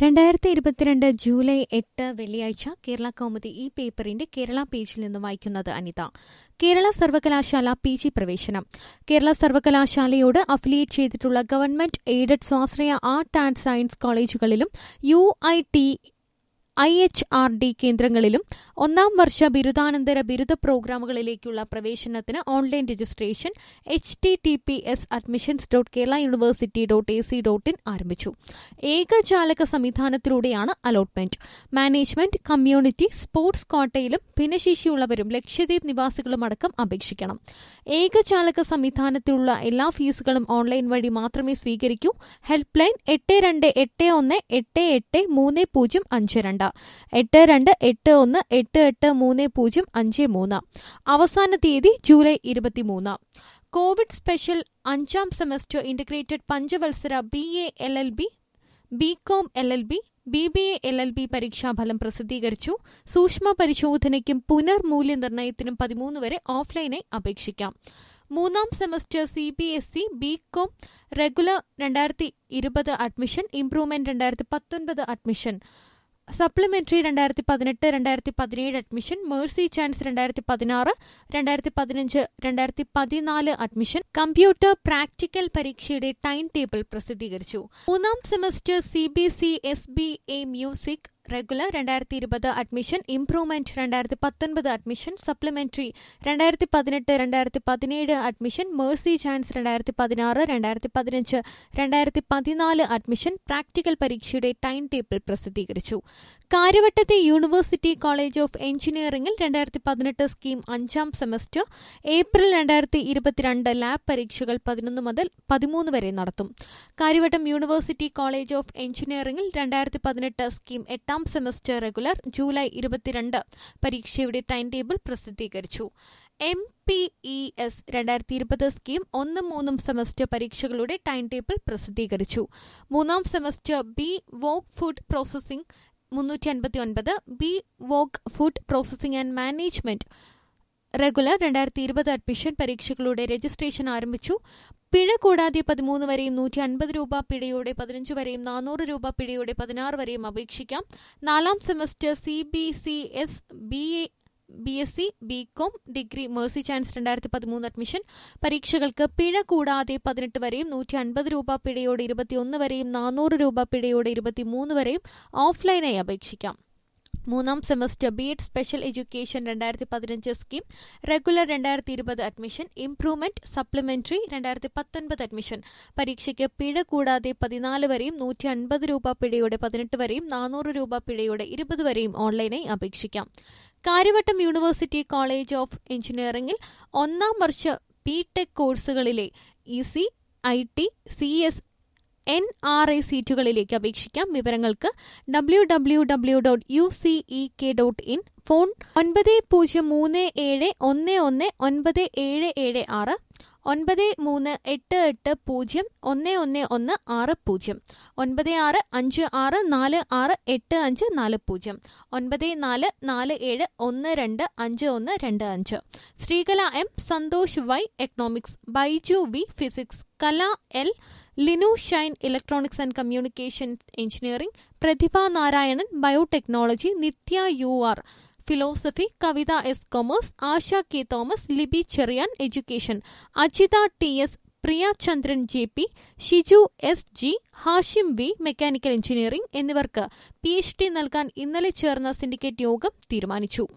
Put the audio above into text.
രണ്ടായിരത്തി ഇരുപത്തിരണ്ട് ജൂലൈ എട്ട് വെള്ളിയാഴ്ച കേരള കൗമുദി ഈ പേപ്പറിന്റെ കേരള പേജിൽ നിന്ന് വായിക്കുന്നത് അനിത കേരള സർവകലാശാല പി ജി പ്രവേശനം കേരള സർവകലാശാലയോട് അഫിലിയേറ്റ് ചെയ്തിട്ടുള്ള ഗവൺമെന്റ് എയ്ഡഡ് സ്വാശ്രയ ആർട്ട് ആൻഡ് സയൻസ് കോളേജുകളിലും U I T I H R D കേന്ദ്രങ്ങളിലും ഒന്നാം വർഷ ബിരുദാനന്തര ബിരുദ പ്രോഗ്രാമുകളിലേക്കുള്ള പ്രവേശനത്തിന് online registration H T T P S admissions dot Kerala university dot A C dot in ആരംഭിച്ചു ഏകജാലക സംവിധാനത്തിലൂടെയാണ് അലോട്ട്മെന്റ് മാനേജ്മെന്റ് കമ്മ്യൂണിറ്റി സ്പോർട്സ് കോട്ടയിലും ഭിന്നശേഷിയുള്ളവരും ലക്ഷദ്വീപ് നിവാസികളും അടക്കം അപേക്ഷിക്കണം ഏകജാലക സംവിധാനത്തിലുള്ള എല്ലാ ഫീസുകളും ഓൺലൈൻ വഴി മാത്രമേ സ്വീകരിക്കൂ ഹെൽപ്പ് ലൈൻ എട്ട് രണ്ട് എട്ട് ഒന്ന് എട്ട് എട്ട് മൂന്ന് പൂജ്യം അഞ്ച് രണ്ട് എട്ട് രണ്ട് എട്ട് ഒന്ന് എട്ട് എട്ട് മൂന്ന് പൂജ്യം അഞ്ച് മൂന്ന് അവസാന തീയതി ജൂലൈ ഇരുപത്തിമൂന്ന് കോവിഡ് സ്പെഷ്യൽ അഞ്ചാം സെമസ്റ്റർ ഇന്റഗ്രേറ്റഡ് പഞ്ചവത്സര B A L L B B com L L B B B A L L B പരീക്ഷാഫലം പ്രസിദ്ധീകരിച്ചു സൂക്ഷ്മ പരിശോധനയ്ക്കും പുനർമൂല്യനിർണ്ണയത്തിനും പതിമൂന്ന് വരെ ഓഫ്ലൈനായി അപേക്ഷിക്കാം മൂന്നാം semester C B S E B com regular രണ്ടായിരത്തി ഇരുപത് അഡ്മിഷൻ ഇംപ്രൂവ്മെന്റ് രണ്ടായിരത്തി പത്തൊൻപത് അഡ്മിഷൻ സപ്ലിമെന്ററി രണ്ടായിരത്തി പതിനെട്ട് രണ്ടായിരത്തി പതിനേഴ് അഡ്മിഷൻ മേഴ്സി ചാൻസ് രണ്ടായിരത്തി പതിനാറ് രണ്ടായിരത്തി പതിനഞ്ച് രണ്ടായിരത്തി പതിനാല് അഡ്മിഷൻ കമ്പ്യൂട്ടർ പ്രാക്ടിക്കൽ പരീക്ഷയുടെ ടൈം ടേബിൾ പ്രസിദ്ധീകരിച്ചു മൂന്നാം semester C B C S B A music regular രണ്ടായിരത്തി ഇരുപത് അഡ്മിഷൻ ഇംപ്രൂവ്മെന്റ് രണ്ടായിരത്തി പത്തൊൻപത് അഡ്മിഷൻ സപ്ലിമെന്ററി രണ്ടായിരത്തി പതിനെട്ട് രണ്ടായിരത്തി പതിനേഴ് അഡ്മിഷൻ മേഴ്സി ചാൻസ് രണ്ടായിരത്തി പതിനാറ് രണ്ടായിരത്തി പതിനഞ്ച് രണ്ടായിരത്തി പതിനാല് അഡ്മിഷൻ പ്രാക്ടിക്കൽ പരീക്ഷയുടെ ടൈം ടേബിൾ പ്രസിദ്ധീകരിച്ചു കാര്യവട്ടത്തെ യൂണിവേഴ്സിറ്റി കോളേജ് ഓഫ് എഞ്ചിനീയറിംഗിൽ രണ്ടായിരത്തി പതിനെട്ട് സ്കീം അഞ്ചാം സെമസ്റ്റർ ഏപ്രിൽ രണ്ടായിരത്തി ഇരുപത്തിരണ്ട് ലാബ് പരീക്ഷകൾ പതിനൊന്ന് മുതൽ പതിമൂന്ന് വരെ നടത്തും കാര്യവട്ടം യൂണിവേഴ്സിറ്റി കോളേജ് ഓഫ് എഞ്ചിനീയറിംഗിൽ രണ്ടായിരത്തി പതിനെട്ട് സ്കീം എട്ടാം സെമസ്റ്റർ റെഗുലർ ജൂലൈ ഇരുപത്തിരണ്ട് പരീക്ഷയുടെ ടൈം ടേബിൾ പ്രസിദ്ധീകരിച്ചു എം പി ഇ എസ് രണ്ടായിരത്തി ഇരുപത് സ്കീം ഒന്നും മൂന്നും സെമസ്റ്റർ പരീക്ഷകളുടെ ടൈം ടേബിൾ പ്രസിദ്ധീകരിച്ചു മൂന്നാം semester B voc food processing മുന്നൂറ്റി അൻപത്തി ഒൻപത് B voc food processing and management regular രണ്ടായിരത്തി ഇരുപത് അഡ്മിഷൻ പരീക്ഷകളുടെ രജിസ്ട്രേഷൻ ആരംഭിച്ചു പിഴ കൂടാതെ പതിമൂന്ന് വരെയും നൂറ്റി അൻപത് രൂപ പിഴയോടെ പതിനഞ്ച് വരെയും നാനൂറ് രൂപ പിഴയോടെ പതിനാറ് വരെയും അപേക്ഷിക്കാം നാലാം semester C B C S B A B S C B com degree mercy chance രണ്ടായിരത്തി പതിമൂന്ന് അഡ്മിഷൻ പരീക്ഷകൾക്ക് പിഴ കൂടാതെ പതിനെട്ട് വരെയും നൂറ്റി അൻപത് രൂപ പിഴയോടെ ഇരുപത്തിയൊന്ന് വരെയും നാനൂറ് രൂപ പിഴയോടെ ഇരുപത്തിമൂന്ന് വരെയും ഓഫ്ലൈനായി അപേക്ഷിക്കാം മൂന്നാം semester B ed special education രണ്ടായിരത്തി പതിനഞ്ച് സ്കീം റെഗുലർ രണ്ടായിരത്തി ഇരുപത് അഡ്മിഷൻ ഇംപ്രൂവ്മെന്റ് സപ്ലിമെന്ററി രണ്ടായിരത്തി പത്തൊൻപത് അഡ്മിഷൻ പരീക്ഷയ്ക്ക് പിഴ കൂടാതെ പതിനാല് വരെയും നൂറ്റി അൻപത് രൂപ പിഴയോടെ പതിനെട്ട് വരെയും നാനൂറ് രൂപ പിഴയോടെ ഇരുപത് വരെയും ഓൺലൈനായി അപേക്ഷിക്കാം കാര്യവട്ടം യൂണിവേഴ്സിറ്റി കോളേജ് ഓഫ് എഞ്ചിനീയറിംഗിൽ ഒന്നാം വർഷ ബി ടെക് കോഴ്സുകളിലെ E C I T C S N R I സീറ്റുകളിലേക്ക് അപേക്ഷിക്കാം വിവരങ്ങൾക്ക് W W W dot U C E K dot in phone ഒൻപത് പൂജ്യം മൂന്ന് ഏഴ് ഒന്ന് ഒന്ന് ഒൻപത് ഏഴ് ഏഴ് ആറ് ഒൻപത് മൂന്ന് എട്ട് എട്ട് പൂജ്യം ഒന്ന് ഒന്ന് ഒന്ന് ആറ് പൂജ്യം ഒൻപത് ആറ് അഞ്ച് ആറ് നാല് ആറ് എട്ട് അഞ്ച് നാല് പൂജ്യം ഒൻപത് നാല് നാല് ഏഴ് ഒന്ന് രണ്ട് അഞ്ച് ഒന്ന് രണ്ട് അഞ്ച് Sreekala M Santhosh Y economics Baiju V physics Kala L Linu Shine electronics and communication engineering Prathibha Narayanan biotechnology Nithya U R philosophy Kavitha S commerce Asha K Thomas Libi Cherian education Ajitha T S Priya Chandran J P Shiju S G Hashim V mechanical engineering എന്നിവർക്ക് പി എച്ച് ഡി നൽകാൻ ഇന്നലെ ചേർന്ന സിൻഡിക്കേറ്റ് യോഗം തീരുമാനിച്ചു